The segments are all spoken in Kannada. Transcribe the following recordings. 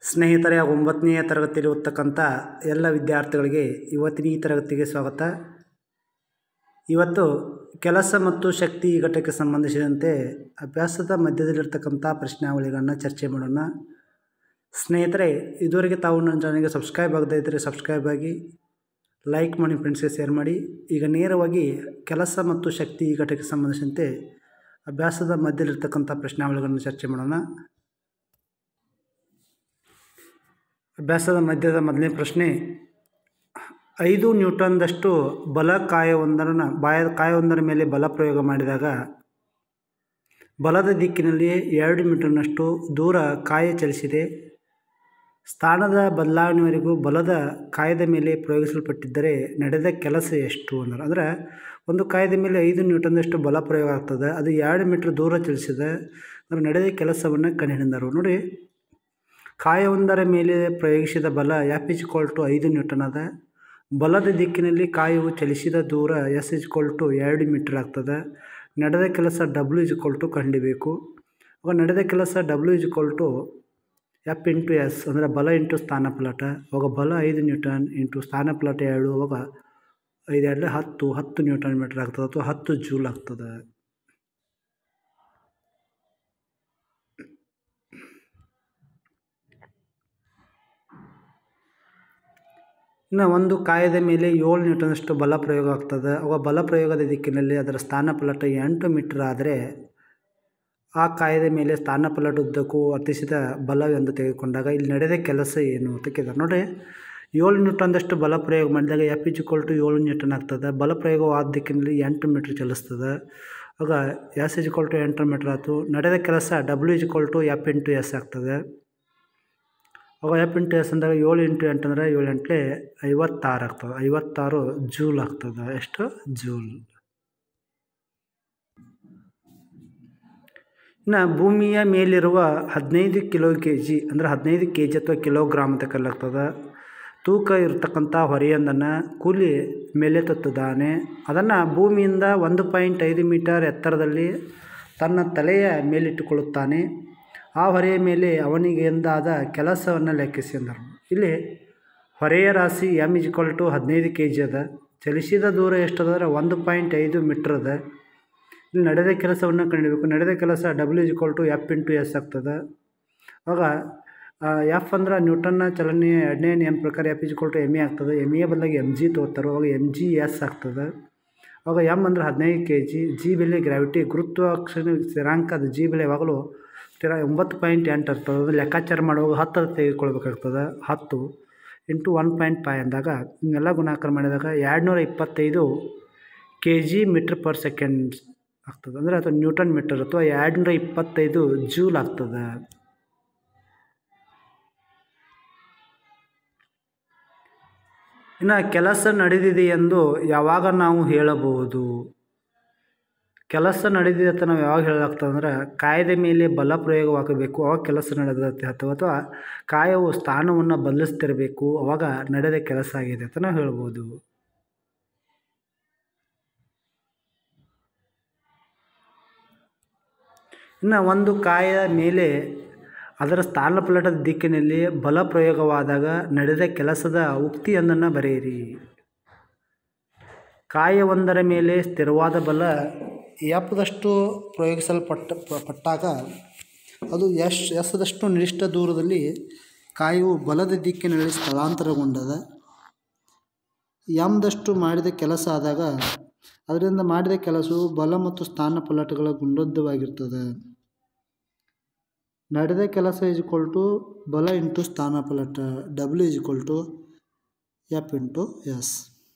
ಸ್ನೇಹಿತರೆ ಒಂಬತ್ತನೆಯ ತರಗತಿಯಲ್ಲಿ ಓದ್ತಕ್ಕಂಥ ಎಲ್ಲ ವಿದ್ಯಾರ್ಥಿಗಳಿಗೆ ಇವತ್ತಿನ ಈ ತರಗತಿಗೆ ಸ್ವಾಗತ ಇವತ್ತು ಕೆಲಸ ಮತ್ತು ಶಕ್ತಿ ಈ ಘಟಕಕ್ಕೆ ಸಂಬಂಧಿಸಿದಂತೆ ಅಭ್ಯಾಸದ ಮಧ್ಯದಲ್ಲಿರ್ತಕ್ಕಂಥ ಪ್ರಶ್ನಾವಳಿಗಳನ್ನು ಚರ್ಚೆ ಮಾಡೋಣ ಸ್ನೇಹಿತರೆ ಇದುವರೆಗೆ ತಾವು ನನ್ನ ಚಾನಲ್ಗೆ ಸಬ್ಸ್ಕ್ರೈಬ್ ಆಗದೇ ಇದ್ದರೆ ಸಬ್ಸ್ಕ್ರೈಬ್ ಆಗಿ ಲೈಕ್ ಮಾಡಿ ಫ್ರೆಂಡ್ಸ್ಗೆ ಶೇರ್ ಮಾಡಿ ಈಗ ನೇರವಾಗಿ ಕೆಲಸ ಮತ್ತು ಶಕ್ತಿ ಈ ಘಟಕಕ್ಕೆ ಸಂಬಂಧಿಸಿದಂತೆ ಅಭ್ಯಾಸದ ಮಧ್ಯದಲ್ಲಿರ್ತಕ್ಕಂಥ ಪ್ರಶ್ನಾವಳಿಗಳನ್ನು ಚರ್ಚೆ ಮಾಡೋಣ ಅಭ್ಯಾಸದ ಮಧ್ಯದ ಮೊದಲನೇ ಪ್ರಶ್ನೆ ಐದು ನ್ಯೂಟನ್ದಷ್ಟು ಬಲ ಕಾಯವೊಂದರನ್ನು ಬಾಯ ಕಾಯವೊಂದರ ಮೇಲೆ ಬಲ ಪ್ರಯೋಗ ಮಾಡಿದಾಗ ಬಲದ ದಿಕ್ಕಿನಲ್ಲಿ ಎರಡು ಮೀಟರ್ನಷ್ಟು ದೂರ ಕಾಯ ಚಲಿಸಿದೆ ಸ್ಥಾನದ ಬದಲಾವಣೆವರೆಗೂ ಬಲದ ಕಾಯದ ಮೇಲೆ ಪ್ರಯೋಗಿಸಲ್ಪಟ್ಟಿದ್ದರೆ ನಡೆದ ಕೆಲಸ ಎಷ್ಟು ಅಂದ್ರೆ ಅಂದರೆ ಒಂದು ಕಾಯದ ಮೇಲೆ ಐದು ನ್ಯೂಟನ್ದಷ್ಟು ಬಲ ಪ್ರಯೋಗ ಆಗ್ತದೆ ಅದು ಎರಡು ಮೀಟ್ರ್ ದೂರ ಚಲಿಸಿದೆ ಅಂದರೆ ನಡೆದ ಕೆಲಸವನ್ನು ಕಂಡುಹಿಡಿದರು ನೋಡಿ ಕಾಯವೊಂದರ ಮೇಲೆ ಪ್ರಯೋಗಿಸಿದ ಬಲ ಎಫ್ ಇಸ್ ಟು ಐದು ನ್ಯೂಟನ್ ಅದ ಬಲದ ದಿಕ್ಕಿನಲ್ಲಿ ಕಾಯವು ಚಲಿಸಿದ ದೂರ ಎಸ್ ಇಸ್ ಟು ಎರಡು ಮೀಟರ್ ಆಗ್ತದೆ ನಡೆದ ಕೆಲಸ ಡಬ್ಲ್ಯೂ ಇಸ್ ಟು ಕಂಡಿಬೇಕು ಅವಾಗ ನಡೆದ ಕೆಲಸ W is to F into S ಅಂದರೆ ಬಲ ಇಂಟು ಸ್ಥಾನಪಲಟ ಅವಾಗ ಬಲ ಐದು ನ್ಯೂಟನ್ ಇಂಟು ಸ್ಥಾನಪಲಟ ಎರಡು ಅವಾಗ ಐದು ಎರಡಲೆ ಹತ್ತು ಹತ್ತು ನ್ಯೂಟನ್ ಮೀಟರ್ ಆಗ್ತದೆ ಅಥವಾ ಹತ್ತು ಜೂಲ್ ಆಗ್ತದೆ ಇನ್ನು ಒಂದು ಕಾಯದ ಮೇಲೆ ಏಳು ನ್ಯೂಟನಷ್ಟು ಬಲ ಪ್ರಯೋಗ ಆಗ್ತದೆ ಅವಾಗ ಬಲ ಪ್ರಯೋಗದ ದಿಕ್ಕಿನಲ್ಲಿ ಅದರ ಸ್ಥಾನಪಲಟ ಎಂಟು ಮೀಟರ್ ಆದರೆ ಆ ಕಾಯದ ಮೇಲೆ ಸ್ಥಾನಪಲಟ ಉದ್ದಕ್ಕೂ ವರ್ತಿಸಿದ ಬಲವೆಂದು ತೆಗೆದುಕೊಂಡಾಗ ಇಲ್ಲಿ ನಡೆದ ಕೆಲಸ ಏನು ಅಂತ ಕೇಳಿದಾರೆ ನೋಡಿ ಏಳು ನ್ಯೂಟನ್ದಷ್ಟು ಬಲ ಪ್ರಯೋಗ ಮಾಡಿದಾಗ ಎಫ್ ಇಚ್ ಟು ಏಳು ನ್ಯೂಟನ್ ಆಗ್ತದೆ ಬಲ ಪ್ರಯೋಗವಾದ ದಿಕ್ಕಿನಲ್ಲಿ ಎಂಟು ಮೀಟ್ರ್ ಚಲಿಸ್ತದೆ ಆಗ ಎಸ್ ಇಜ್ ಟು ಎಂಟು ಮೀಟ್ರ್ ಆಯಿತು ನಡೆದ ಕೆಲಸ W is to F into S ಆಗ್ತದೆ ಅವಾಗ ಎಫ್ ಇಂಟು ಎಸ್ ಅಂದಾಗ ಏಳು ಇಂಟು ಎಂಟು ಅಂದರೆ ಏಳು ಎಂಟ್ಲೆ ಐವತ್ತಾರು ಆಗ್ತದೆ ಐವತ್ತಾರು ಜೂಲ್ ಆಗ್ತದೆ ಎಷ್ಟು ಜೂಲ್ ಇನ್ನು ಭೂಮಿಯ ಮೇಲಿರುವ ಹದಿನೈದು ಕಿಲೋ ಕೆ ಜಿ ಅಂದರೆ ಹದಿನೈದು ಕೆ ಜಿ ಅಥವಾ ಕಿಲೋಗ್ರಾಮ್ ಅಂತ ಕರೆಲಾಗ್ತದೆ ತೂಕ ಇರತಕ್ಕಂಥ ಹೊರೆಯೊಂದನ್ನು ಕೂಲಿ ಮೇಲೆತ್ತುತ್ತಾನೆ ಅದನ್ನು ಭೂಮಿಯಿಂದ ಒಂದು ಪಾಯಿಂಟ್ ಐದು ಮೀಟರ್ ಎತ್ತರದಲ್ಲಿ ತನ್ನ ತಲೆಯ ಮೇಲಿಟ್ಟುಕೊಳ್ಳುತ್ತಾನೆ ಆ ಹೊರೆಯ ಮೇಲೆ ಅವನಿಗೆ ಎಂದಾದ ಕೆಲಸವನ್ನು ಲೆಕ್ಕಿಸಿ ಅಂದರು ಇಲ್ಲಿ ಹೊರೆಯ ರಾಶಿ ಎಮ್ ಇಜ್ಕೊಲ್ ಟು ಹದಿನೈದು ಕೆ ಜಿ ಅದ ಚಲಿಸಿದ ದೂರ ಎಷ್ಟದಂದ್ರೆ ಒಂದು ಪಾಯಿಂಟ್ ಐದು ಮೀಟ್ರ್ ಅದ ಇಲ್ಲಿ ನಡೆದ ಕೆಲಸವನ್ನು ಕಂಡಿಡಬೇಕು ನಡೆದ ಕೆಲಸ W is equal to F into S ಆಗ್ತದೆ ಆವಾಗ ಎಫ್ ಅಂದ್ರೆ ನ್ಯೂಟನ್ನ ಚಲನೆಯ ಎರಡನೇ ನಿಯಮ ಪ್ರಕಾರ F is equal to M A ಆಗ್ತದೆ ಎಮ್ ಎ ಬದಲಾಗಿ ಎಮ್ ಜಿ ತೊಗೋತಾರೆ ಅವಾಗ ಎಮ್ ಜಿ ಎಸ್ ಆಗ್ತದೆ ಅವಾಗ ಎಮ್ ಅಂದ್ರೆ ಹದಿನೈದು ಕೆ ಜಿ ಜಿ ಬೆಲೆ ಗ್ರಾವಿಟಿ ಗುರುತ್ವಾಕರ್ಷಣೆ ಸ್ಥಿರಾಂಕ ಅದು ಜಿ ಬೆಲೆ ಯಾವಾಗಲೂ ಸ್ಥಿರ ಒಂಬತ್ತು ಪಾಯಿಂಟ್ ಎಂಟು ಇರ್ತದೆ ಅದು ಲೆಕ್ಕಾಚಾರ ಮಾಡುವಾಗ ಹತ್ತು ತೆಗೆದುಕೊಳ್ಬೇಕಾಗ್ತದೆ ಹತ್ತು ಇಂಟು ಒನ್ ಪಾಯಿಂಟ್ ಫೈ ಅಂದಾಗ ಹಿಂಗೆಲ್ಲ ಗುಣಾಕಾರ ಮಾಡಿದಾಗ ಎರಡು ನೂರ ಇಪ್ಪತ್ತೈದು K G metre per second ಆಗ್ತದೆ ಅಂದರೆ ಅಥವಾ ನ್ಯೂಟನ್ ಮೀಟರ್ ಅಥವಾ ಎರಡು ನೂರ ಇಪ್ಪತ್ತೈದು ಜೂಲ್ ಆಗ್ತದೆ ಇನ್ನು ಕೆಲಸ ನಡೆದಿದೆ ಎಂದು ಯಾವಾಗ ನಾವು ಹೇಳಬಹುದು ಕೆಲಸ ನಡೆದಿದೆ ಅಂತ ನಾವು ಯಾವಾಗ ಹೇಳಲಾಗ್ತದೆ ಅಂದ್ರೆ ಕಾಯದ ಮೇಲೆ ಬಲ ಪ್ರಯೋಗವಾಗಬೇಕು ಅವಾಗ ಕೆಲಸ ನಡೆದತ್ತೆ ಅಥವಾ ಅಥವಾ ಕಾಯವು ಸ್ಥಾನವನ್ನು ಬದಲಿಸ್ತಿರಬೇಕು ಅವಾಗ ನಡೆದ ಕೆಲಸ ಆಗಿದೆ ಅಂತ ನಾವು ಹೇಳ್ಬೋದು ಇನ್ನು ಒಂದು ಕಾಯ ಮೇಲೆ ಅದರ ಸ್ಥಾನಪಲಟದ ದಿಕ್ಕಿನಲ್ಲಿ ಬಲ ಪ್ರಯೋಗವಾದಾಗ ನಡೆದ ಕೆಲಸದ ಉಕ್ತಿಯೊಂದನ್ನು ಬರೆಯಿರಿ ಕಾಯವೊಂದರ ಮೇಲೆ ಸ್ಥಿರವಾದ ಬಲ ಎಪ್ಪದಷ್ಟು ಪ್ರಯೋಗಿಸಲ್ಪಟ್ಟ ಪಟ್ಟಾಗ ಅದು ಎಶ್ ಎಸದಷ್ಟು ನಿರ್ದಿಷ್ಟ ದೂರದಲ್ಲಿ ಕಾಯವು ಬಲದ ದಿಕ್ಕಿನಲ್ಲಿ ಸ್ಥಳಾಂತರಗೊಂಡದ ಎಂದಷ್ಟು ಮಾಡಿದ ಕೆಲಸ ಆದಾಗ ಅದರಿಂದ ಮಾಡಿದ ಕೆಲಸವು ಬಲ ಮತ್ತು ಸ್ಥಾನ ಪಲಟಗಳ ಗುಂಡೊದ್ದವಾಗಿರ್ತದೆ ನಡೆದ ಕೆಲಸ ಇಜ್ಕೊಲ್ ಟು ಬಲ ಇಂಟು ಸ್ಥಾನ ಪಲಟ W is equal to F into S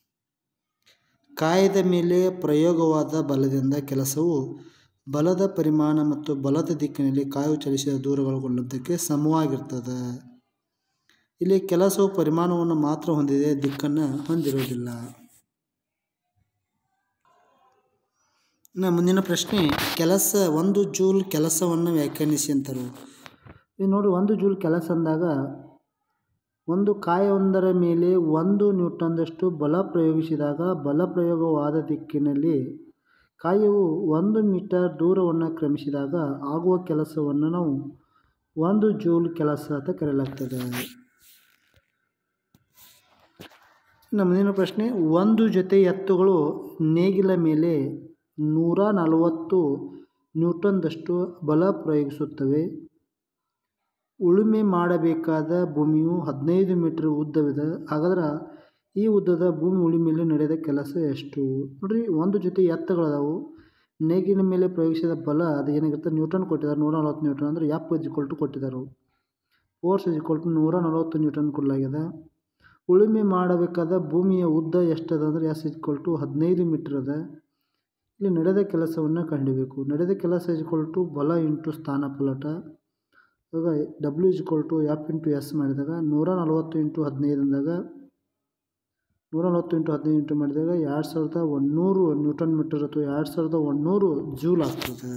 ಕಾಯದ ಮೇಲೆ ಪ್ರಯೋಗವಾದ ಬಲದಿಂದ ಕೆಲಸವು ಬಲದ ಪರಿಮಾಣ ಮತ್ತು ಬಲದ ದಿಕ್ಕಿನಲ್ಲಿ ಕಾಯು ಚಲಿಸಿದ ದೂರಗೊಳ್ಳುವುದಕ್ಕೆ ಸಮವಾಗಿರ್ತದೆ ಇಲ್ಲಿ ಕೆಲಸವು ಪರಿಮಾಣವನ್ನು ಮಾತ್ರ ಹೊಂದಿದೆ ದಿಕ್ಕನ್ನು ಹೊಂದಿರುವುದಿಲ್ಲ ಇನ್ನು ಮುಂದಿನ ಪ್ರಶ್ನೆ ಕೆಲಸ ಒಂದು ಜೂಲ್ ಕೆಲಸವನ್ನು ವ್ಯಾಖ್ಯಾನಿಸಿ ಅಂತಾರೆ ಇದು ನೋಡಿ ಒಂದು ಜೂಲ್ ಕೆಲಸ ಅಂದಾಗ ಒಂದು ಕಾಯವೊಂದರ ಮೇಲೆ ಒಂದು ನ್ಯೂಟನ್ದಷ್ಟು ಬಲ ಪ್ರಯೋಗಿಸಿದಾಗ ಬಲ ಪ್ರಯೋಗವಾದ ದಿಕ್ಕಿನಲ್ಲಿ ಕಾಯವು ಒಂದು ಮೀಟರ್ ದೂರವನ್ನು ಕ್ರಮಿಸಿದಾಗ ಆಗುವ ಕೆಲಸವನ್ನು ನಾವು ಒಂದು ಜೂಲ್ ಕೆಲಸ ಅಂತ ಕರೆಯಲಾಗ್ತದೆ ಇನ್ನು ಮುಂದಿನ ಪ್ರಶ್ನೆ ಒಂದು ಜೊತೆ ಎತ್ತುಗಳು ನೇಗಿಲ ಮೇಲೆ ನೂರ ನಲವತ್ತು ನ್ಯೂಟನ್ದಷ್ಟು ಬಲ ಪ್ರಯೋಗಿಸುತ್ತವೆ ಉಳುಮೆ ಮಾಡಬೇಕಾದ ಭೂಮಿಯು ಹದಿನೈದು ಮೀಟರ್ ಉದ್ದವಿದೆ ಹಾಗಾದ್ರೆ ಈ ಉದ್ದದ ಭೂಮಿ ಉಳುಮೆಯಲ್ಲಿ ನಡೆದ ಕೆಲಸ ಎಷ್ಟು ನೋಡ್ರಿ ಒಂದು ಜೊತೆ ಎತ್ತುಗಳದಾವು ನೇಗಿನ ಮೇಲೆ ಪ್ರಯೋಗಿಸಿದ ಬಲ ಅದು ಏನಾಗಿರುತ್ತೆ ನ್ಯೂಟನ್ ಕೊಟ್ಟಿದ್ದಾರೆ ನೂರ ನಲವತ್ತು ನ್ಯೂಟನ್ ಅಂದರೆ ಎಫ್ ಇಸ್ ಇಕ್ವಲ್ ಟು ಕೊಟ್ಟಿದ್ದಾರೆ ಫೋರ್ಸ್ ಇಸ್ ಇಕ್ವಲ್ ಟು ನೂರ ನಲವತ್ತು ನ್ಯೂಟನ್ ಕೊಡಲಾಗಿದೆ ಉಳುಮೆ ಮಾಡಬೇಕಾದ ಭೂಮಿಯ ಉದ್ದ ಎಷ್ಟದ ಅಂದರೆ ಎಸ್ ಇಕ್ವಲ್ ಟು ಹದಿನೈದು ಮೀಟರ್ ಅದ ಇಲ್ಲಿ ನಡೆದ ಕೆಲಸವನ್ನು ಕಂಡಿಬೇಕು ನಡೆದ ಕೆಲಸ ಇಸ್ ಇಕ್ವಲ್ ಟು ಬಲ ಇಂಟು ಸ್ಥಾನ ಪಲ್ಲಟ ಇವಾಗ W is equal to F into S ಮಾಡಿದಾಗ ನೂರ ನಲವತ್ತು ಇಂಟು ಹದಿನೈದು ಅಂದಾಗ ನೂರ ನಲವತ್ತು ಇಂಟು ಹದಿನೈದು ಇಂಟು ಮಾಡಿದಾಗ ಎರಡು ಸಾವಿರದ ಒಂದುನೂರು ನ್ಯೂಟನ್ ಮೀಟರ್ ಅಥವಾ ಎರಡು ಸಾವಿರದ ಒಂದುನೂರು ಜೂಲ್ ಆಗ್ತದೆ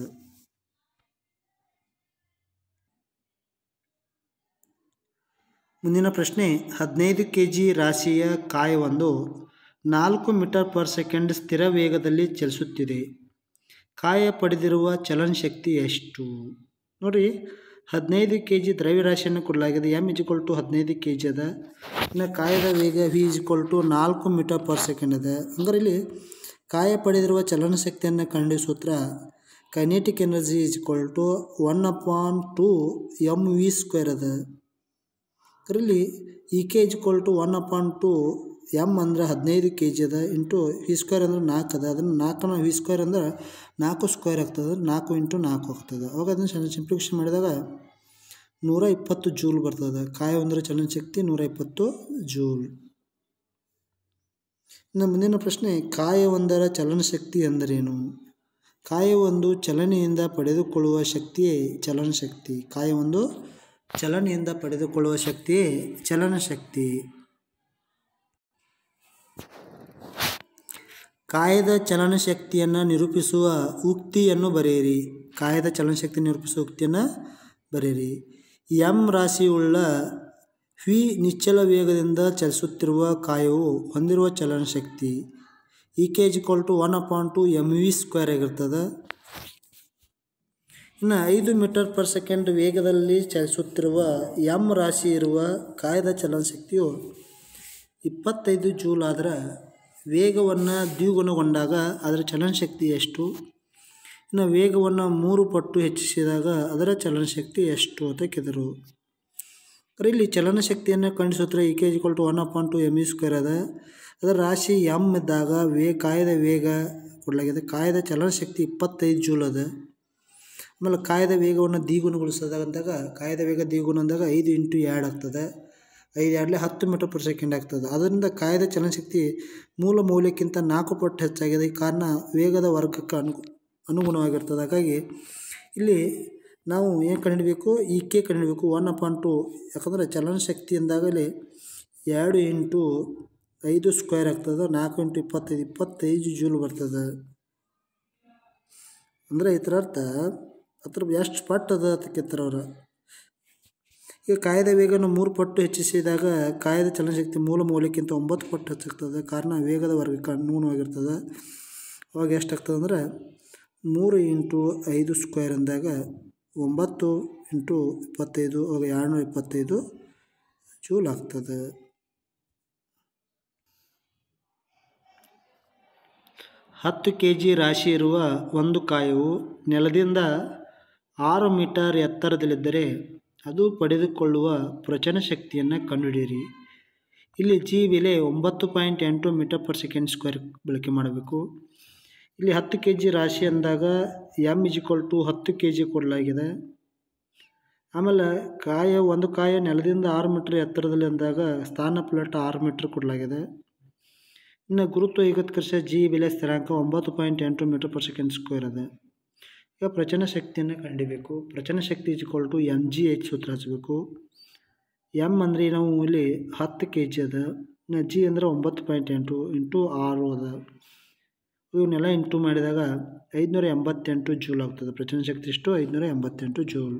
ಮುಂದಿನ ಪ್ರಶ್ನೆ ಹದಿನೈದು ಕೆ ಜಿ ರಾಶಿಯ ಕಾಯವೊಂದು ನಾಲ್ಕು ಮೀಟರ್ ಪರ್ ಸೆಕೆಂಡ್ ಸ್ಥಿರ ವೇಗದಲ್ಲಿ ಚಲಿಸುತ್ತಿದೆ ಕಾಯ ಪಡೆದಿರುವ ಚಲನಶಕ್ತಿ ಎಷ್ಟು ನೋಡಿರಿ ಹದಿನೈದು ಕೆ ಜಿ ದ್ರವ್ಯರಾಶಿಯನ್ನು ಕೊಡಲಾಗಿದೆ ಎಮ್ ಇಜ್ಕೊಲ್ ಟು ಹದಿನೈದು ಕೆ ಜಿ ಅದ ಇನ್ನು ಕಾಯದ ವೇಗ ವಿ ಇಜ್ಕೊಲ್ ಟು ನಾಲ್ಕು ಮೀಟರ್ ಪರ್ ಸೆಕೆಂಡ್ ಅದ ಹಂಗಾರೆ ಇಲ್ಲಿ ಕಾಯ ಪಡೆದಿರುವ ಚಲನಶಕ್ತಿಯನ್ನು ಕಂಡು ಸೂತ್ರ kinetic energy is equal to one upon two M V square ಅದ ಅದರಲ್ಲಿ E K is equal to one upon two M ಅಂದ್ರೆ ಹದಿನೈದು ಕೆ ಜಿ ಅದ ಇಂಟು ವಿ ಸ್ಕ್ವೇರ್ ಅಂದ್ರೆ ನಾಲ್ಕು ಅದ ಅದನ್ನು ನಾಲ್ಕನ ವಿ ಸ್ಕ್ವೇರ್ ಅಂದ್ರೆ ನಾಲ್ಕು ಸ್ಕ್ವೇರ್ ಆಗ್ತದೆ ನಾಲ್ಕು ಇಂಟು ನಾಲ್ಕು ಆಗ್ತದೆ ಅವಾಗ ಅದನ್ನು ಸಿಂಪ್ಲಿಫಿಕೇಶನ್ ಮಾಡಿದಾಗ ನೂರ ಇಪ್ಪತ್ತು ಜೂಲ್ ಬರ್ತದೆ ಕಾಯ ಒಂದರ ಚಲನಶಕ್ತಿ ನೂರ ಇಪ್ಪತ್ತು ಜೂಲ್ ಇನ್ನು ಮುಂದಿನ ಪ್ರಶ್ನೆ ಕಾಯ ಒಂದರ ಚಲನಶಕ್ತಿ ಎಂದರೇನು ಕಾಯ ಒಂದು ಚಲನೆಯಿಂದ ಪಡೆದುಕೊಳ್ಳುವ ಶಕ್ತಿಯೇ ಚಲನಶಕ್ತಿ ಕಾಯ ಒಂದು ಚಲನೆಯಿಂದ ಪಡೆದುಕೊಳ್ಳುವ ಶಕ್ತಿಯೇ ಚಲನಶಕ್ತಿ ಕಾಯದ ಚಲನಶಕ್ತಿಯನ್ನು ನಿರೂಪಿಸುವ ಉಕ್ತಿಯನ್ನು ಬರೆಯಿರಿ ಕಾಯದ ಚಲನಶಕ್ತಿ ನಿರೂಪಿಸುವ ಉಕ್ತಿಯನ್ನು ಬರೆಯಿರಿ ಎಮ್ ರಾಶಿಯುಳ್ಳ ವಿ ನಿಶ್ಚಲ ವೇಗದಿಂದ ಚಲಿಸುತ್ತಿರುವ ಕಾಯವು ಹೊಂದಿರುವ ಚಲನಶಕ್ತಿ E K G to one upon two M V square ಆಗಿರ್ತದೆ ಇನ್ನು ಐದು ಮೀಟರ್ ಪರ್ ಸೆಕೆಂಡ್ ವೇಗದಲ್ಲಿ ಚಲಿಸುತ್ತಿರುವ ಎಮ್ ರಾಶಿ ಇರುವ ಕಾಯದ ಚಲನಶಕ್ತಿಯು ಇಪ್ಪತ್ತೈದು ಜೂಲ್ ಆದರೆ ವೇಗವನ್ನು ದ್ವಿಗುಣಗೊಂಡಾಗ ಅದರ ಚಲನಶಕ್ತಿ ಎಷ್ಟು ಇನ್ನು ವೇಗವನ್ನು ಮೂರು ಪಟ್ಟು ಹೆಚ್ಚಿಸಿದಾಗ ಅದರ ಚಲನಶಕ್ತಿ ಎಷ್ಟು ಅಂತ ಕೇಳಿದರು ಇಲ್ಲಿ ಚಲನಶಕ್ತಿಯನ್ನು ಕಂಡಿಸುತ್ತಾರೆ E K G to one upon two M E square ಅದ ಅದರ ರಾಶಿ ಎಮ್ ಇದ್ದಾಗ ವೇ ಕಾಯದ ವೇಗ ಕೊಡಲಾಗಿದೆ ಕಾಯದ ಚಲನಶಕ್ತಿ ಇಪ್ಪತ್ತೈದು ಜೂಲ್ ಅದ ಆಮೇಲೆ ಕಾಯದ ವೇಗವನ್ನು ದ್ವಿಗುಣಗೊಳಿಸಿದಾಗ ಅಂದಾಗ ಕಾಯದ ವೇಗ ದ್ವಿಗುಣ ಅಂದಾಗ ಐದು ಇಂಟು ಎರಡು ಆಗ್ತದೆ ಐದು ಎರಡಲೇ ಹತ್ತು ಮೀಟರ್ ಪರ್ ಸೆಕೆಂಡ್ ಆಗ್ತದೆ ಅದರಿಂದ ಕಾಯದ ಚಲನಶಕ್ತಿ ಮೂಲ ಮೌಲ್ಯಕ್ಕಿಂತ ನಾಲ್ಕು ಪಟ್ಟು ಹೆಚ್ಚಾಗಿದೆ ಈ ಕಾರಣ ವೇಗದ ವರ್ಗಕ್ಕೆ ಅನು ಅನುಗುಣವಾಗಿರ್ತದೆ ಹಾಗಾಗಿ ಇಲ್ಲಿ ನಾವು ಏನು ಕಂಡುಹಿಡಬೇಕು ಈ ಕೆ ಕಂಡುಹಿಡಬೇಕು ಒನ್ ಅಪಾನ್ ಟು ಯಾಕಂದರೆ ಚಲನಶಕ್ತಿ ಅಂದಾಗಲೇ ಎರಡು ಇಂಟು ಐದು ಸ್ಕ್ವೇರ್ ಆಗ್ತದೆ ನಾಲ್ಕು ಇಂಟು ಇಪ್ಪತ್ತೈದು ಇಪ್ಪತ್ತೈದು ಜೂಲ್ ಬರ್ತದೆ ಅಂದರೆ ಇದರ ಅರ್ಥ ಅದ್ರ ಎಷ್ಟು ಪಟ್ಟು ಅದ ಅಂತ ಕೇಳ್ತಾರೆ ಅವ್ರು ಈಗ ಕಾಯದ ವೇಗವನ್ನು ಮೂರು ಪಟ್ಟು ಹೆಚ್ಚಿಸಿದಾಗ ಕಾಯದ ಚಲನಶಕ್ತಿ ಮೂಲ ಮೌಲ್ಯಕ್ಕಿಂತ ಒಂಬತ್ತು ಪಟ್ಟು ಹೆಚ್ಚಾಗ್ತದೆ ಕಾರಣ ವೇಗದ ವರ್ಗಕ್ಕೆ ಅನುಗುಣವಾಗಿರ್ತದೆ ಅವಾಗ ಎಷ್ಟಾಗ್ತದೆ ಅಂದರೆ ಮೂರು ಇಂಟು ಐದು ಸ್ಕ್ವೇರ್ ಅಂದಾಗ ಒಂಬತ್ತು ಇಂಟು ಇಪ್ಪತ್ತೈದು ಅವಾಗ ಎರಡುನೂರ ಇಪ್ಪತ್ತೈದು ಜೂಲ್ ಆಗ್ತದೆ ಹತ್ತು ಕೆ ಜಿ ರಾಶಿ ಇರುವ ಒಂದು ಕಾಯವು ನೆಲದಿಂದ ಆರು ಮೀಟರ್ ಎತ್ತರದಲ್ಲಿದ್ದರೆ ಅದು ಪಡೆದುಕೊಳ್ಳುವ ಪ್ರಚನ ಶಕ್ತಿಯನ್ನು ಕಂಡುಹಿಡಿಯಿರಿ ಇಲ್ಲಿ ಜಿ ಬೆಲೆ ಒಂಬತ್ತು ಪಾಯಿಂಟ್ ಎಂಟು ಮೀಟರ್ ಪರ್ ಸೆಕೆಂಡ್ ಸ್ಕ್ವೇರ್ ಬಳಕೆ ಮಾಡಬೇಕು ಇಲ್ಲಿ ಹತ್ತು ಕೆ ಜಿ ರಾಶಿ ಅಂದಾಗ ಎಮ್ ಇಜಿಕ್ವಲ್ ಟು ಹತ್ತು ಕೆ ಜಿ ಕೊಡಲಾಗಿದೆ ಆಮೇಲೆ ಕಾಯ ಒಂದು ಕಾಯ ನೆಲದಿಂದ ಆರು ಮೀಟ್ರ್ ಎತ್ತರದಲ್ಲಿ ಅಂದಾಗ ಸ್ಥಾನ ಪ್ಲೇಟ್ ಆರು ಮೀಟ್ರ್ ಕೊಡಲಾಗಿದೆ ಇನ್ನು ಗುರುತ್ವ ಏಕತ್ಕರ್ಷ ಜಿ ಬೆಲೆ ಸ್ಥಿರಾಂಕ ಒಂಬತ್ತು ಪಾಯಿಂಟ್ ಎಂಟು ಮೀಟರ್ ಪರ್ ಸೆಕೆಂಡ್ ಸ್ಕ್ವೇರ್ ಅದ ಈಗ ಪ್ರಚನ ಶಕ್ತಿಯನ್ನು ಕಂಡಿಬೇಕು ಪ್ರಚನ ಶಕ್ತಿ is equal to M G H ಸೂತ್ರ ಹಚ್ಚಬೇಕು ಎಮ್ ಅಂದರೆ ನಾವು ಇಲ್ಲಿ ಹತ್ತು ಕೆ ಜಿ ಅದ ಇನ್ನು ಜಿ ಅಂದರೆ ಒಂಬತ್ತು ಪಾಯಿಂಟ್ ಎಂಟು ಇಂಟು ಆರು ಅದ ಇವನ್ನೆಲ್ಲ ಇಂಟು ಮಾಡಿದಾಗ ಐದುನೂರ ಎಂಬತ್ತೆಂಟು ಜೂಲ್ ಆಗ್ತದೆ ಪ್ರಚನ ಶಕ್ತಿ ಇಷ್ಟು ಐದುನೂರ ಎಂಬತ್ತೆಂಟು ಜೂಲ್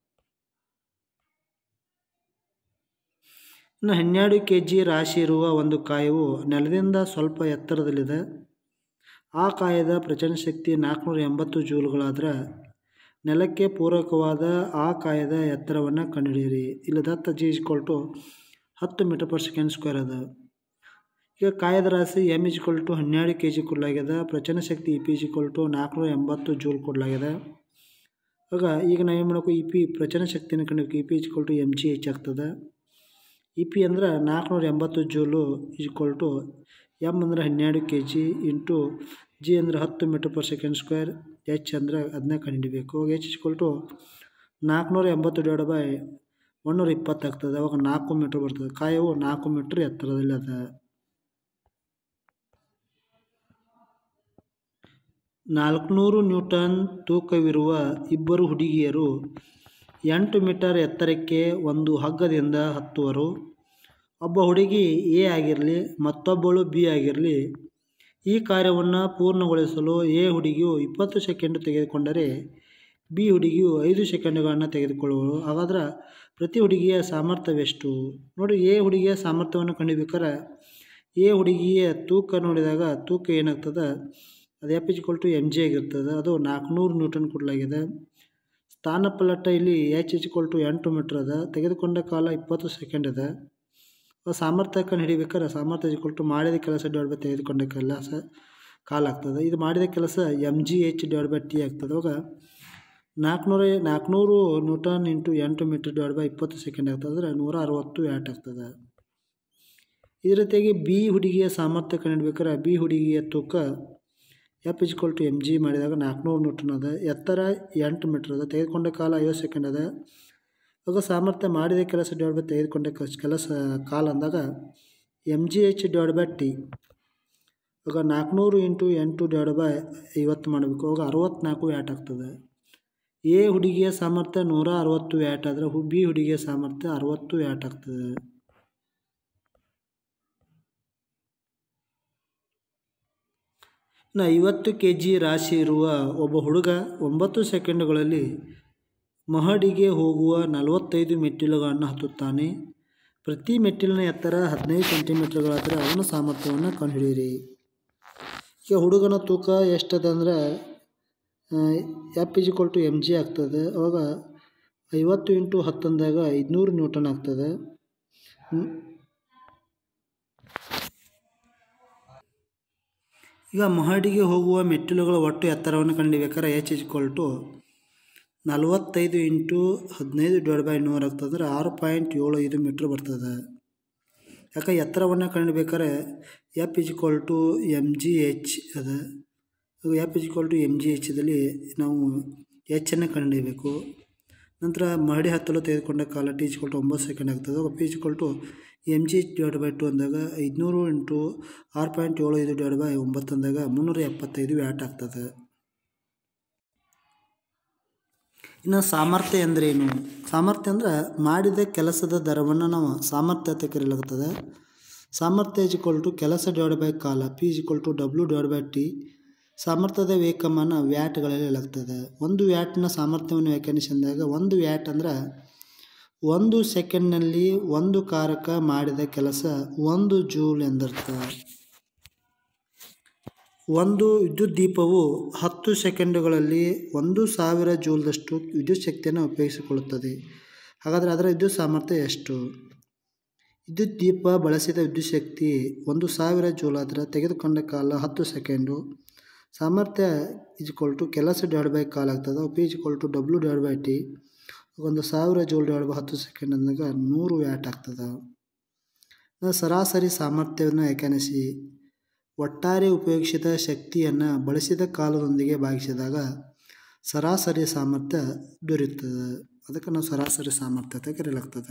ಇನ್ನು ಹನ್ನೆರಡು ಕೆ ಜಿ ರಾಶಿ ಇರುವ ಒಂದು ಕಾಯವು ನೆಲದಿಂದ ಸ್ವಲ್ಪ ಎತ್ತರದಲ್ಲಿದೆ ಆ ಕಾಯದ ಪ್ರಚನ ಶಕ್ತಿ ನಾಲ್ಕುನೂರ ಎಂಬತ್ತು ಜೂಲ್ಗಳಾದ್ರೆ ನೆಲಕ್ಕೆ ಪೂರಕವಾದ ಆ ಕಾಯದ ಎತ್ತರವನ್ನು ಕಂಡುಹಿಡಿಯಿರಿ ಇಲ್ಲಿ ದತ್ತ ಜಿ ಇಸ್ಕೊಲ್ ಟು ಹತ್ತು ಮೀಟರ್ ಪರ್ ಸೆಕೆಂಡ್ ಸ್ಕ್ವೇರ್ ಅದ ಈಗ ಕಾಯದ ರಾಶಿ ಎಮ್ ಇಜ್ಕೊಲ್ ಟು ಹನ್ನೆರಡು ಕೆ ಜಿ ಕೊಡಲಾಗ್ಯದ ಪ್ರಚನ ಶಕ್ತಿ ಇ ಪಿ ಇಜ್ಕೊಲ್ ಟು ನಾಲ್ಕುನೂರ ಎಂಬತ್ತು ಜೂಲ್ ಕೊಡಲಾಗ್ಯದ ಆಗ ಈಗ ನಾವು ಏನು ಮಾಡಬೇಕು ಇ ಪಿ ಪ್ರಚನ ಶಕ್ತಿಯನ್ನು ಕಂಡು E P is equal to M G H ಆಗ್ತದೆ ಇ ಪಿ ಅಂದ್ರೆ ನಾಲ್ಕುನೂರ ಎಂಬತ್ತು ಜೂಲು ಇಜ್ಕೊಲ್ ಟು ಎಮ್ ಅಂದ್ರೆ ಹನ್ನೆರಡು ಕೆ ಜಿ ಇಂಟು ಜಿ ಅಂದ್ರೆ ಹತ್ತು metre per second square H ಅಂದ್ರೆ ಅದನ್ನ ಕಂಡುಹಿಡಿಬೇಕು ಎಚ್ ಇಸ್ಕೊಲ್ ಟು ನಾಲ್ಕುನೂರ ಎಂಬತ್ತು ಡಿವೈಡ್ ಬೈ ಒನ್ನೂರ ಇಪ್ಪತ್ತು ಆಗ್ತದೆ ಅವಾಗ ನಾಲ್ಕು ಮೀಟ್ರ್ ಬರ್ತದೆ ಕಾಯವು ನಾಲ್ಕು ಮೀಟ್ರ್ ಎತ್ತರದಲ್ಲಿ ಅದ ನಾಲ್ಕುನೂರು ನ್ಯೂಟನ್ ತೂಕವಿರುವ ಇಬ್ಬರು ಹುಡುಗಿಯರು ಎಂಟು ಮೀಟರ್ ಎತ್ತರಕ್ಕೆ ಒಂದು ಹಗ್ಗದಿಂದ ಹತ್ತುವರು ಒಬ್ಬ ಹುಡುಗಿ ಎ ಆಗಿರಲಿ ಮತ್ತೊಬ್ಬಳು ಬಿ ಆಗಿರಲಿ ಈ ಕಾರ್ಯವನ್ನು ಪೂರ್ಣಗೊಳಿಸಲು ಎ ಹುಡುಗಿಯು ಇಪ್ಪತ್ತು ಸೆಕೆಂಡ್ ತೆಗೆದುಕೊಂಡರೆ ಬಿ ಹುಡುಗಿಯು ಐದು ಸೆಕೆಂಡುಗಳನ್ನು ತೆಗೆದುಕೊಳ್ಳುವಳು ಹಾಗಾದ್ರೆ ಪ್ರತಿ ಹುಡುಗಿಯ ಸಾಮರ್ಥ್ಯವೆಷ್ಟು ನೋಡಿ ಎ ಹುಡುಗಿಯ ಸಾಮರ್ಥ್ಯವನ್ನು ಕಂಡುಹಿಡಿಬೇಕಾರೆ ಎ ಹುಡುಗಿಯ ತೂಕ ನೋಡಿದಾಗ ತೂಕ ಏನಾಗ್ತದೆ ಅದು F is equal to M G ಆಗಿರ್ತದೆ ಅದು ನಾಲ್ಕುನೂರು ನ್ಯೂಟನ್ ಕೊಡಲಾಗಿದೆ ಸ್ಥಾನಪಲ್ಲಟ ಇಲ್ಲಿ ಎಚ್ ಇಜ್ಕೊಲ್ ಟು ಎಂಟು ಮೀಟ್ರ್ ಅದ ತೆಗೆದುಕೊಂಡ ಕಾಲ ಇಪ್ಪತ್ತು ಸೆಕೆಂಡ್ ಅದ ಸಾಮರ್ಥ್ಯ ಕಂಡು ಹಿಡಿಬೇಕಾದ್ರೆ ಸಾಮರ್ಥ್ಯ ಇಜ್ಕೊಲ್ ಟು ಮಾಡಿದ ಕೆಲಸ ಡಿವೈಡ್ ಬೈ ತೆಗೆದುಕೊಂಡ ಕೆಲಸ ಕಾಲ ಆಗ್ತದೆ ಇದು ಮಾಡಿದ ಕೆಲಸ M G H divide by T ಆಗ್ತದೆ ಅವಾಗ ನಾಲ್ಕುನೂರ ನಾಲ್ಕುನೂರು ನ್ಯೂಟನ್ ಇಂಟು ಎಂಟು ಮೀಟರ್ ಡಿವೈಡ್ ಬೈ ಇಪ್ಪತ್ತು ಸೆಕೆಂಡ್ ಆಗ್ತದೆ ಅಂದರೆ ನೂರ ಅರವತ್ತು ವ್ಯಾಟ್ ಆಗ್ತದೆ ಇದೇ ರೀತಿಯಾಗಿ ಬಿ ಹುಡುಗಿಯ ಸಾಮರ್ಥ್ಯ ಕಂಡುಹಿಡ್ಬೇಕಾದ್ರೆ ಬಿ ಹುಡುಗಿಯ ತೂಕ F is equal to M G ಮಾಡಿದಾಗ ನಾಲ್ಕುನೂರು ನ್ಯೂಟನ್ ಅದ ಎತ್ತರ ಎಂಟು ಮೀಟ್ರ್ ಅದ ತೆಗೆದುಕೊಂಡ ಕಾಲ ಐವತ್ತು ಸೆಕೆಂಡ್ ಅದ ಆಗ ಸಾಮರ್ಥ್ಯ ಮಾಡಿದ ಕೆಲಸ ಡಿವೈಡ್ ಬೈ ತೆಗೆದುಕೊಂಡ ಕೆಲಸ ಕಾಲ ಅಂದಾಗ M G H divide by T ಆಗ ನಾಲ್ಕುನೂರು ಇಂಟು ಎಂಟು ಡಿವೈಡ್ ಬೈ ಐವತ್ತು ಮಾಡಬೇಕು ಆವಾಗ ಅರವತ್ತ್ನಾಲ್ಕು ವ್ಯಾಟ್ ಆಗ್ತದೆ ಎ ಹುಡುಗಿಯ ಸಾಮರ್ಥ್ಯ ನೂರ ಅರವತ್ತು ವ್ಯಾಟ್ ಆದರೆ ಹು ಬಿ ಹುಡುಗಿಯ ಸಾಮರ್ಥ್ಯ ಅರವತ್ತು ವ್ಯಾಟ್ ಆಗ್ತದೆ ಇನ್ನು ಐವತ್ತು ಕೆ ಜಿ ರಾಶಿ ಇರುವ ಒಬ್ಬ ಹುಡುಗ ಒಂಬತ್ತು ಸೆಕೆಂಡುಗಳಲ್ಲಿ ಮಹಡಿಗೆ ಹೋಗುವ ನಲವತ್ತೈದು ಮೆಟ್ಟಿಲುಗಳನ್ನು ಹತ್ತುತ್ತಾನೆ ಪ್ರತಿ ಮೆಟ್ಟಿಲಿನ ಎತ್ತರ ಹದಿನೈದು ಸೆಂಟಿಮೀಟರ್ಗಳಾದರೆ ಅವನ ಸಾಮರ್ಥ್ಯವನ್ನು ಕಂಡುಹಿಡಿಯಿರಿ ಈಗ ಹುಡುಗನ ತೂಕ ಎಷ್ಟದ ಅಂದ್ರೆ F is equal to M G ಆಗ್ತದೆ ಅವಾಗ ಐವತ್ತು ಇಂಟು ಹತ್ತಂದಾಗ ಐದುನೂರು ನ್ಯೂಟನ್ ಆಗ್ತದೆ ಈಗ ಮಹಡಿಗೆ ಹೋಗುವ ಮೆಟ್ಟಿಲುಗಳ ಒಟ್ಟು ಎತ್ತರವನ್ನು ಕಂಡುಹಿಡಿಬೇಕಾದ್ರೆ ಎಚ್ ಇಜ್ಕೊಲ್ ಟು ನಲವತ್ತೈದು ಇಂಟು ಹದಿನೈದು ಡಿವೈಡ್ ಬೈ ನೂರು ಆಗ್ತದೆ ಅಂದರೆ ಆರು ಪಾಯಿಂಟ್ ಏಳು ಐದು ಮೀಟ್ರ್ ಬರ್ತದೆ ಯಾಕೆ ಎತ್ತರವನ್ನು ಕಂಡುಹಿಡ್ಬೇಕಾದ್ರೆ F is equal to M G H ಅದ F is equal to M G ಎಚ್ದಲ್ಲಿ ನಾವು ಎಚ್ಚನ್ನು ಕಂಡುಹಿಡಿಯಬೇಕು ನಂತರ ಮಹಡಿ ಹತ್ತಲು ತೆಗೆದುಕೊಂಡ ಕಾಲ ಟಿ ಇಜ್ಕೊಲ್ ಟು ಒಂಬತ್ತು ಸೆಕೆಂಡ್ ಆಗ್ತದೆ P is equal to M G H divide by two ಅಂದಾಗ ಐದುನೂರು ಇಂಟು ಆರು ಪಾಯಿಂಟ್ ಏಳು ಐದು ಡಿವೈಡ್ ಬೈ ಒಂಬತ್ತು ಅಂದಾಗ ಮುನ್ನೂರ ಎಪ್ಪತ್ತೈದು ವ್ಯಾಟ್ ಆಗ್ತದೆ ಇನ್ನು ಸಾಮರ್ಥ್ಯ ಅಂದ್ರೇನು ಸಾಮರ್ಥ್ಯ ಅಂದ್ರೆ ಮಾಡಿದ ಕೆಲಸದ ದರವನ್ನು ನಾವು ಸಾಮರ್ಥ್ಯ ಅಂತ ಕರೆಯಲಾಗುತ್ತದೆ ಸಾಮರ್ಥ್ಯ ಇಸ್ ಇಕ್ವಲ್ ಟು ಕೆಲಸ ಡಿವೈಡ್ ಬೈ ಕಾಲ P is equal to W divide by T ಸಾಮರ್ಥ್ಯದ ವೇಕಮಾನ ವ್ಯಾಟ್ಗಳಲ್ಲಿ ಹೇಳಾಗ್ತದೆ ಒಂದು ವ್ಯಾಟ್ನ ಸಾಮರ್ಥ್ಯವನ್ನು ವ್ಯಾಖ್ಯಾನಿಸಿದಾಗ ಒಂದು ವ್ಯಾಟ್ ಅಂದ್ರೆ ಒಂದು ಸೆಕೆಂಡ್ನಲ್ಲಿ ಒಂದು ಕಾರಕ ಮಾಡಿದ ಕೆಲಸ ಒಂದು ಜೂಲ್ ಎಂದರ್ಥ ಒಂದು ವಿದ್ಯುತ್ ದೀಪವು ಹತ್ತು ಸೆಕೆಂಡುಗಳಲ್ಲಿ ಒಂದು ಸಾವಿರ ಜೂಲ್ದಷ್ಟು ವಿದ್ಯುತ್ ಶಕ್ತಿಯನ್ನು ಉಪಯೋಗಿಸಿಕೊಳ್ಳುತ್ತದೆ ಹಾಗಾದರೆ ಅದರ ವಿದ್ಯುತ್ ಸಾಮರ್ಥ್ಯ ಎಷ್ಟು ವಿದ್ಯುತ್ ದೀಪ ಬಳಸಿದ ವಿದ್ಯುತ್ ಶಕ್ತಿ ಒಂದು ಸಾವಿರ ಜೂಲ್ ಆದರೆ ತೆಗೆದುಕೊಂಡ ಕಾಲ ಹತ್ತು ಸೆಕೆಂಡು ಸಾಮರ್ಥ್ಯ ಇಜ್ಕೊಲ್ ಟು ಕೆಲಸ ಡಿವೈಡ್ ಬೈ ಕಾಲ ಆಗ್ತದೆ P is equal to W divide by T ಒಂದು ಸಾವಿರ ಜೂಲ್ ಡಿವೈಡ್ ಬೈ ಹತ್ತು ಸೆಕೆಂಡ್ ಅಂದಾಗ ನೂರು ವ್ಯಾಟ್ ಆಗ್ತದೆ ಸರಾಸರಿ ಸಾಮರ್ಥ್ಯವನ್ನು ವ್ಯಾಖ್ಯಾನಿಸಿ ಒಟ್ಟಾರೆ ಉಪಯೋಗಿಸಿದ ಶಕ್ತಿಯನ್ನು ಬಳಸಿದ ಕಾಲದೊಂದಿಗೆ ಭಾಗಿಸಿದಾಗ ಸರಾಸರಿ ಸಾಮರ್ಥ್ಯ ದೊರೆಯುತ್ತದೆ ಅದಕ್ಕೆ ನಾವು ಸರಾಸರಿ ಸಾಮರ್ಥ್ಯ ಅಂತ ಕರೆಯಲಾಗ್ತದೆ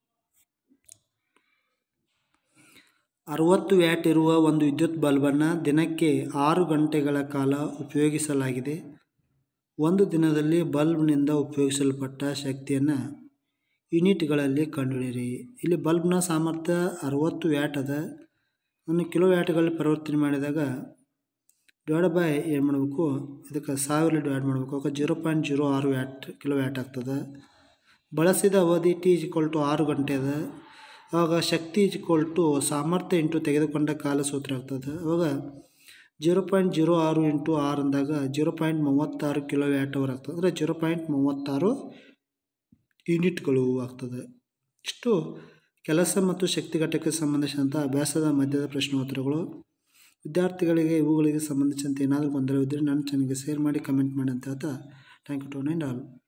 ಅರುವತ್ತು ವ್ಯಾಟ್ ಇರುವ ಒಂದು ವಿದ್ಯುತ್ ಬಲ್ಬನ್ನು ದಿನಕ್ಕೆ ಆರು ಗಂಟೆಗಳ ಕಾಲ ಉಪಯೋಗಿಸಲಾಗಿದೆ ಒಂದು ದಿನದಲ್ಲಿ ಬಲ್ಬ್ನಿಂದ ಉಪಯೋಗಿಸಲ್ಪಟ್ಟ ಶಕ್ತಿಯನ್ನು ಯೂನಿಟ್ಗಳಲ್ಲಿ ಕಂಡುಹಿಡಿಯಿರಿ ಇಲ್ಲಿ ಬಲ್ಬ್ನ ಸಾಮರ್ಥ್ಯ ಅರುವತ್ತು ವ್ಯಾಟ್ ಅದ ಒಂದು ಕಿಲೋ ವ್ಯಾಟ್ಗಳಲ್ಲಿ ಪರಿವರ್ತನೆ ಮಾಡಿದಾಗ ಡಿವೈಡ್ ಬೈ ಏನು ಮಾಡಬೇಕು ಇದಕ್ಕೆ ಸಾವಿರ ಡಿವೈಡ್ ಮಾಡಬೇಕು ಅವಾಗ ಜೀರೋ ಪಾಯಿಂಟ್ ಜೀರೋ ಆರು ವ್ಯಾಟ್ ಕಿಲೋ ವ್ಯಾಟ್ ಆಗ್ತದೆ ಬಳಸಿದ ಅವಧಿ ಟಿ ಇಜ್ಕೊಲ್ ಟು ಆರು ಗಂಟೆ ಅದ ಆವಾಗ ಶಕ್ತಿ ಇಜ್ಕೊಲ್ ಟು ಸಾಮರ್ಥ್ಯ ಇಂಟು ತೆಗೆದುಕೊಂಡ ಕಾಲ ಸೂತ್ರ ಆಗ್ತದೆ ಅವಾಗ ಜೀರೋ ಪಾಯಿಂಟ್ ಜೀರೋ ಆರು ಇಂಟು ಆರು ಅಂದಾಗ ಜೀರೋ ಪಾಯಿಂಟ್ ಮೂವತ್ತಾರು ಕಿಲೋ ವ್ಯಾಟ್ ಅವರ್ ಆಗ್ತದೆ ಅಂದರೆ ಜೀರೋ ಪಾಯಿಂಟ್ ಮೂವತ್ತಾರು ಯೂನಿಟ್ಗಳು ಆಗ್ತದೆ ಇಷ್ಟು ಕೆಲಸ ಮತ್ತು ಶಕ್ತಿ ಘಟಕಕ್ಕೆ ಸಂಬಂಧಿಸಿದಂಥ ಅಭ್ಯಾಸದ ಮಧ್ಯದ ಪ್ರಶ್ನೋತ್ತರಗಳು ವಿದ್ಯಾರ್ಥಿಗಳಿಗೆ ಇವುಗಳಿಗೆ ಸಂಬಂಧಿಸಿದಂತೆ ಏನಾದರೂ ಗೊಂದಲವಿದ್ದರೆ ನನ್ನ ಚಾನಲ್ಗೆ ಶೇರ್ ಮಾಡಿ ಕಮೆಂಟ್ ಮಾಡಿ ಅಂತ ಹೇಳ್ತಾ thank you to nine all